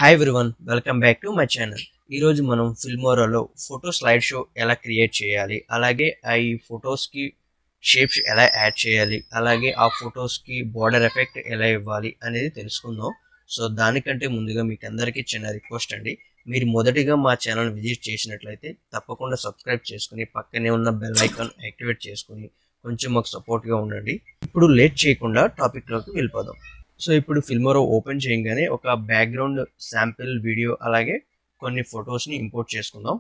hi everyone welcome back to my channel ఈరోజు మనం ఫిల్మోరాలో ఫోటో స్లైడ్ షో ఎలా క్రియేట్ చేయాలి అలాగే ఆ ఈ ఫొటోస్కి షేప్స్ ఎలా యాడ్ చేయాలి అలాగే ఆ ఫొటోస్కి బార్డర్ ఎఫెక్ట్ ఎలా ఇవ్వాలి అనేది తెలుసుకుందాం సో దానికంటే ముందుగా మీకు అందరికీ చిన్న రిక్వెస్ట్ అండి మీరు మొదటిగా మా ఛానల్ విజిట్ చేసినట్లయితే తప్పకుండా సబ్స్క్రైబ్ చేసుకుని పక్కనే ఉన్న బెల్ ఐకాన్ యాక్టివేట్ చేసుకుని కొంచెం మాకు సపోర్ట్గా ఉండండి ఇప్పుడు లేట్ చేయకుండా టాపిక్లోకి వెళ్ళిపోదాం సో ఇప్పుడు ఫిల్మోరో ఓపెన్ చేయగానే ఒక బ్యాక్గ్రౌండ్ శాంపిల్ వీడియో అలాగే కొన్ని ఫొటోస్ని ఇంపోర్ట్ చేసుకుందాం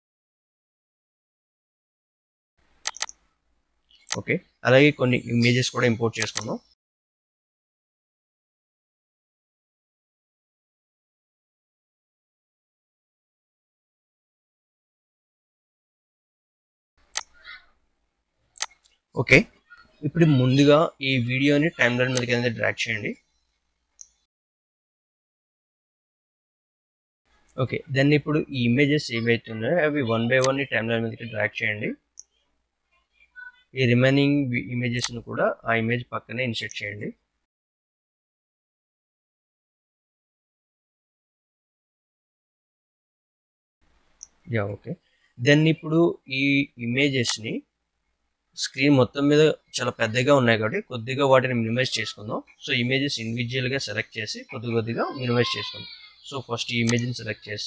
ఓకే అలాగే కొన్ని ఇమేజెస్ కూడా ఇంపోర్ట్ చేసుకుందాం ఓకే ఇప్పుడు ముందుగా ఈ వీడియోని టైం లైన్ మీదకి అనేది డ్రాక్ చేయండి ఓకే దెన్ ఇప్పుడు ఈ ఇమేజెస్ ఏవైతే ఉన్నాయో అవి వన్ బై వన్ ఈ టైం లైన్ మీదకి డ్రాక్ చేయండి ఈ రిమైనింగ్ ఇమేజెస్ను కూడా ఆ ఇమేజ్ పక్కనే ఇన్సెట్ చేయండి యా ఓకే దెన్ ఇప్పుడు ఈ ఇమేజెస్ని స్క్రీన్ మొత్తం మీద చాలా పెద్దగా ఉన్నాయి కాబట్టి కొద్దిగా వాటిని మినిమైజ్ చేసుకుందాం సో ఇమేజెస్ ఇండివిజువల్గా సెలెక్ట్ చేసి కొద్ది కొద్దిగా మినిమైజ్ చేసుకుందాం సో ఫస్ట్ ఈ ఇమేజ్ని సెలెక్ట్ చేసి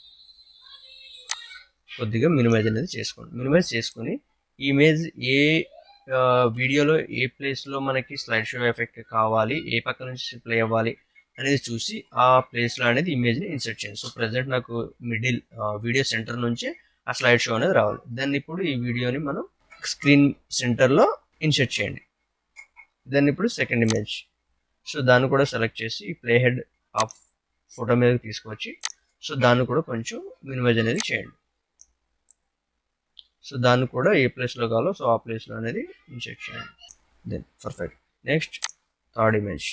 కొద్దిగా మినిమైజ్ అనేది చేసుకోండి మినిమైజ్ చేసుకుని ఈ ఇమేజ్ ఏ వీడియోలో ఏ ప్లేస్లో మనకి స్లైడ్ షో ఎఫెక్ట్ కావాలి ఏ పక్క నుంచి ప్లే అవ్వాలి అనేది చూసి ఆ ప్లేస్లో అనేది ఇమేజ్ని ఇన్సర్ట్ చేయండి సో ప్రజెంట్ నాకు మిడిల్ వీడియో సెంటర్ నుంచి ఆ స్లైడ్ షో అనేది రావాలి దాన్ని ఇప్పుడు ఈ వీడియోని మనం స్క్రీన్ సెంటర్లో ఇన్సర్ట్ చేయండి దాన్ని ఇప్పుడు సెకండ్ ఇమేజ్ సో దాన్ని కూడా సెలెక్ట్ చేసి ప్లే హెడ్ ఆఫ్ ఫోటో మీదకి తీసుకొచ్చి సో దాన్ని కూడా కొంచెం మినిమైజ్ అనేది చేయండి సో దాన్ని కూడా ఏ ప్లేస్లో కావాలో సో ఆ ప్లేస్లో అనేది ఇన్సెట్ చేయండి then perfect next third image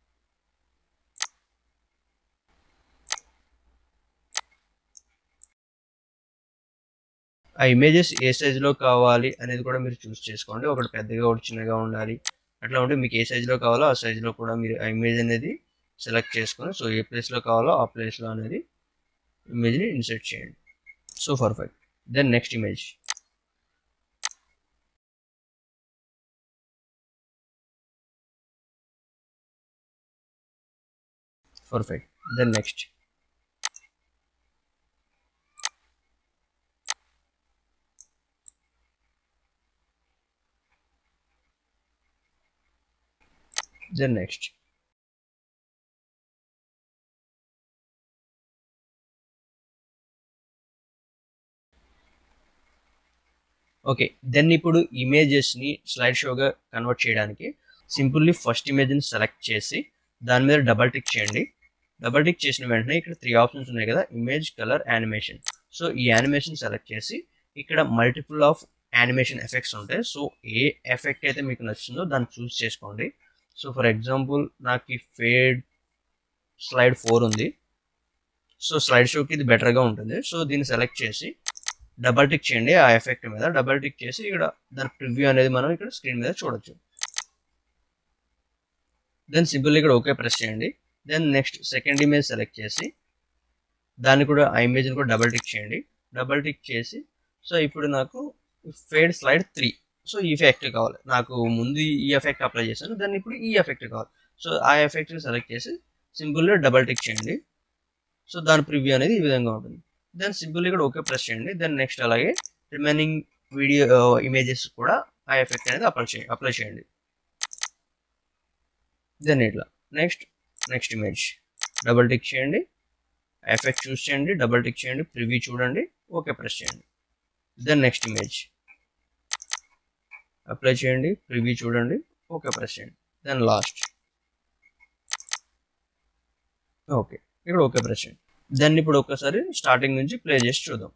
ఆ ఇమేజెస్ ఏ సైజులో కావాలి అనేది కూడా మీరు చూస్ చేసుకోండి ఒకటి పెద్దగా ఒకటి చిన్నగా ఉండాలి అట్లా ఉంటే మీకు ఏ సైజులో కావాలో ఆ సైజులో కూడా మీరు ఆ ఇమేజ్ అనేది సెలెక్ట్ చేసుకొని సో ఏ ప్లేస్లో కావాలో ఆ ప్లేస్లో అనేది ఇమేజ్ని ఇన్సర్ట్ చేయండి so perfect then next image perfect then next then next okay then ఇప్పుడు ఇమేజెస్ని స్లైడ్ షోగా కన్వర్ట్ చేయడానికి సింపుల్లీ ఫస్ట్ ఇమేజ్ని సెలెక్ట్ చేసి దాని మీద డబల్ టిక్ చేయండి డబల్ టిక్ చేసిన వెంటనే ఇక్కడ త్రీ ఆప్షన్స్ ఉన్నాయి కదా ఇమేజ్ కలర్ యానిమేషన్ సో ఈ యానిమేషన్ సెలెక్ట్ చేసి ఇక్కడ మల్టిపుల్ ఆఫ్ యానిమేషన్ ఎఫెక్ట్స్ ఉంటాయి సో ఏ ఎఫెక్ట్ అయితే మీకు నచ్చిందో దాన్ని చూస్ చేసుకోండి సో ఫర్ ఎగ్జాంపుల్ నాకు ఈ ఫేడ్ స్లైడ్ ఫోర్ ఉంది సో స్లైడ్ షోకి ఇది బెటర్గా ఉంటుంది సో దీన్ని సెలెక్ట్ చేసి డబల్ టిక్ చేయండి ఆ ఎఫెక్ట్ మీద డబల్ టిక్ చేసి ఇక్కడ దాని ప్రివ్యూ అనేది మనం ఇక్కడ స్క్రీన్ మీద చూడొచ్చు దెన్ సింపుల్ ఇక్కడ ఓకే ప్రెస్ చేయండి then next second image select చేసి దాన్ని కూడా ఆ ఇమేజ్ని కూడా డబల్ టిక్ చేయండి డబల్ టిక్ చేసి సో ఇప్పుడు నాకు ఫేడ్ స్లైడ్ త్రీ సో ఈ ఎఫెక్ట్ కావాలి నాకు ముందు ఈ ఎఫెక్ట్ అప్లై చేశాను దాన్ని ఇప్పుడు ఈ ఎఫెక్ట్ కావాలి సో ఆ ఎఫెక్ట్ సెలెక్ట్ చేసి సింపుల్గా డబల్ టిక్ చేయండి సో దాని ప్రివ్యూ అనేది ఈ విధంగా ఉంటుంది దెన్ సింపుల్ ఇక్కడ ఓకే ప్రెస్ చేయండి దెన్ నెక్స్ట్ అలాగే రిమైనింగ్ వీడియో ఇమేజెస్ కూడా ఆ ఎఫెక్ట్ అనేది అప్లై చేయండి అప్లై చేయండి దెన్ ఇట్లా next next image double tick చేయండి ఎఫెక్ట్ చూస్ చేయండి డబల్ టిక్ చేయండి ప్రివ్యూ చూడండి ఓకే ప్రెస్ చేయండి దెన్ నెక్స్ట్ ఇమేజ్ అప్లై చేయండి ప్రివ్యూ చూడండి ఓకే ప్రెస్ చేయండి దెన్ లాస్ట్ ఓకే ఇక్కడ ఓకే ప్రెస్ చేయండి దెన్ ఇప్పుడు ఒక్కసారి స్టార్టింగ్ నుంచి ప్లే చేసి చూద్దాం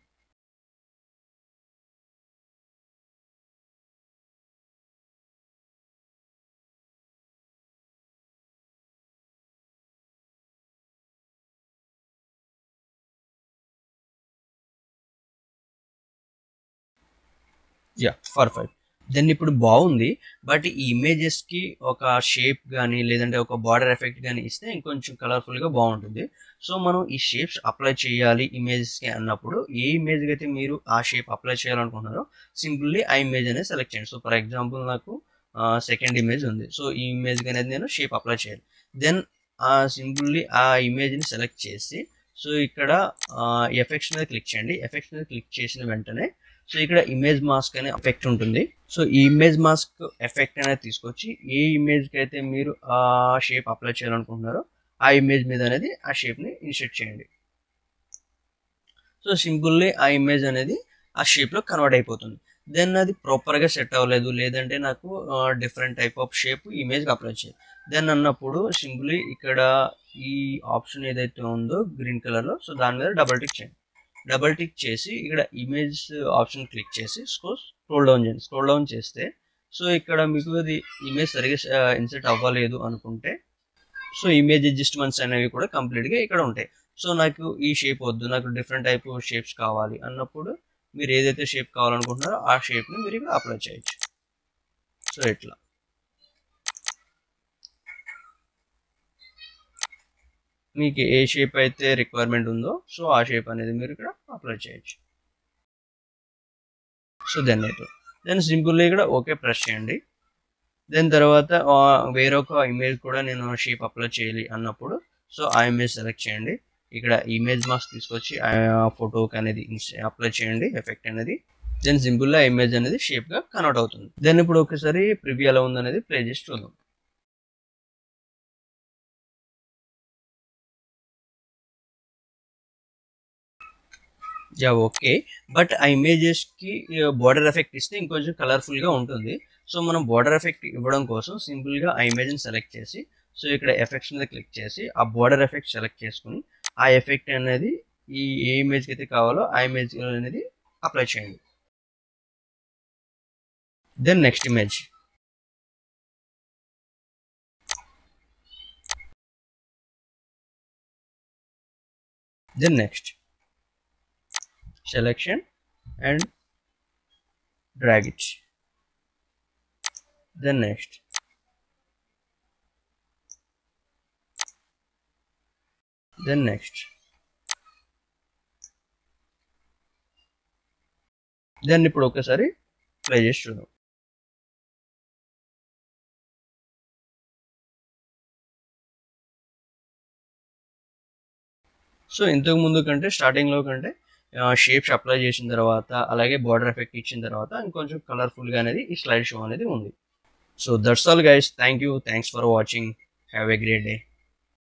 యా పర్ఫెక్ట్ దెన్ ఇప్పుడు బాగుంది బట్ ఈ ఇమేజెస్కి ఒక షేప్ కానీ లేదంటే ఒక బార్డర్ ఎఫెక్ట్ కానీ ఇస్తే ఇంకొంచెం కలర్ఫుల్గా బాగుంటుంది సో మనం ఈ షేప్స్ అప్లై చేయాలి ఇమేజెస్కి అన్నప్పుడు ఏ ఇమేజ్కి అయితే మీరు ఆ షేప్ అప్లై చేయాలనుకుంటున్నారో సింపుల్లీ ఆ ఇమేజ్ అనేది సెలెక్ట్ చేయండి సో ఫర్ ఎగ్జాంపుల్ నాకు సెకండ్ ఇమేజ్ ఉంది సో ఈ ఇమేజ్కి అనేది నేను షేప్ అప్లై చేయాలి దెన్ ఆ సింపుల్లీ ఆ ఇమేజ్ని సెలెక్ట్ చేసి సో ఇక్కడ ఎఫెక్ట్స్ మీద క్లిక్ చేయండి ఎఫెక్ట్స్ మీద క్లిక్ చేసిన వెంటనే సో ఇక్కడ ఇమేజ్ మాస్క్ అనే ఎఫెక్ట్ ఉంటుంది సో ఈ ఇమేజ్ మాస్క్ ఎఫెక్ట్ అనేది తీసుకొచ్చి ఏ ఇమేజ్కి అయితే మీరు ఆ షేప్ అప్లై చేయాలనుకుంటున్నారో ఆ ఇమేజ్ మీద అనేది ఆ షేప్ని ఇన్సెట్ చేయండి సో సింపుల్లీ ఆ ఇమేజ్ అనేది ఆ షేప్లో కన్వర్ట్ అయిపోతుంది దెన్ అది ప్రాపర్గా సెట్ అవ్వలేదు లేదంటే నాకు డిఫరెంట్ టైప్ ఆఫ్ షేప్ ఇమేజ్కి అప్లై చేయాలి దెన్ అన్నప్పుడు సింపుల్లీ ఇక్కడ ఈ ఆప్షన్ ఏదైతే ఉందో గ్రీన్ కలర్లో సో దాని మీద డబల్ టిక్ చేయండి డబల్ టిక్ చేసి ఇక్కడ ఇమేజ్ ఆప్షన్ క్లిక్ చేసి స్క్రోల్ డౌన్ చేయండి స్క్రోల్ డౌన్ చేస్తే సో ఇక్కడ మీకు అది ఇమేజ్ సరిగ్గా ఇన్సెట్ అవ్వలేదు అనుకుంటే సో ఇమేజ్ అడ్జస్ట్మెంట్స్ అనేవి కూడా కంప్లీట్గా ఇక్కడ ఉంటాయి సో నాకు ఈ షేప్ వద్దు నాకు డిఫరెంట్ టైప్ షేప్స్ కావాలి అన్నప్పుడు మీరు ఏదైతే షేప్ కావాలనుకుంటున్నారో ఆ షేప్ని మీరు ఇక్కడ అప్లై చేయొచ్చు సో ఇట్లా మీకు ఏ షేప్ అయితే రిక్వైర్మెంట్ ఉందో సో ఆ షేప్ అనేది మీరు ఇక్కడ అప్లై చేయొచ్చు సో దెన్ అయితే దెన్ సింపుల్గా ఇక్కడ ఓకే ప్రెస్ చేయండి దెన్ తర్వాత వేరొక ఇమేజ్ కూడా నేను షేప్ అప్లై చేయాలి అన్నప్పుడు సో ఆ ఇమేజ్ సెలెక్ట్ చేయండి ఇక్కడ ఇమేజ్ మాస్క్ తీసుకొచ్చి ఆ ఫోటోకి అనేది అప్లై చేయండి ఎఫెక్ట్ అనేది దెన్ సింపుల్గా ఇమేజ్ అనేది షేప్గా కన్వర్ట్ అవుతుంది దెన్ ఇప్పుడు ఒకసారి ప్రివ్యూ ఎలా ఉందనేది ప్లే చేసి చూద్దాం యా ఓకే బట్ ఆ ఇమేజెస్కి బార్డర్ ఎఫెక్ట్ ఇస్తే ఇంకొంచెం కలర్ఫుల్గా ఉంటుంది సో మనం బార్డర్ ఎఫెక్ట్ ఇవ్వడం కోసం సింపుల్గా ఆ ఇమేజ్ని సెలెక్ట్ చేసి సో ఇక్కడ ఎఫెక్ట్స్ మీద క్లిక్ చేసి ఆ బార్డర్ ఎఫెక్ట్ సెలెక్ట్ చేసుకుని ఆ ఎఫెక్ట్ అనేది ఈ ఏ ఇమేజ్కి అయితే కావాలో ఆ ఇమేజ్ అనేది అప్లై చేయండి then next image then next selection and drag it then next then next then ఇప్పుడు ఒకసారి ప్లే చేసి చూద్దాం సో ఇంతకు ముందు కంటే స్టార్టింగ్లో కంటే షేప్స్ అప్లై చేసిన తర్వాత అలాగే బార్డర్ ఎఫెక్ట్ ఇచ్చిన తర్వాత ఇంకొంచెం కలర్ఫుల్గా అనేది ఈ స్లైడ్ షో అనేది ఉంది so that's all guys thank you thanks for watching have a great day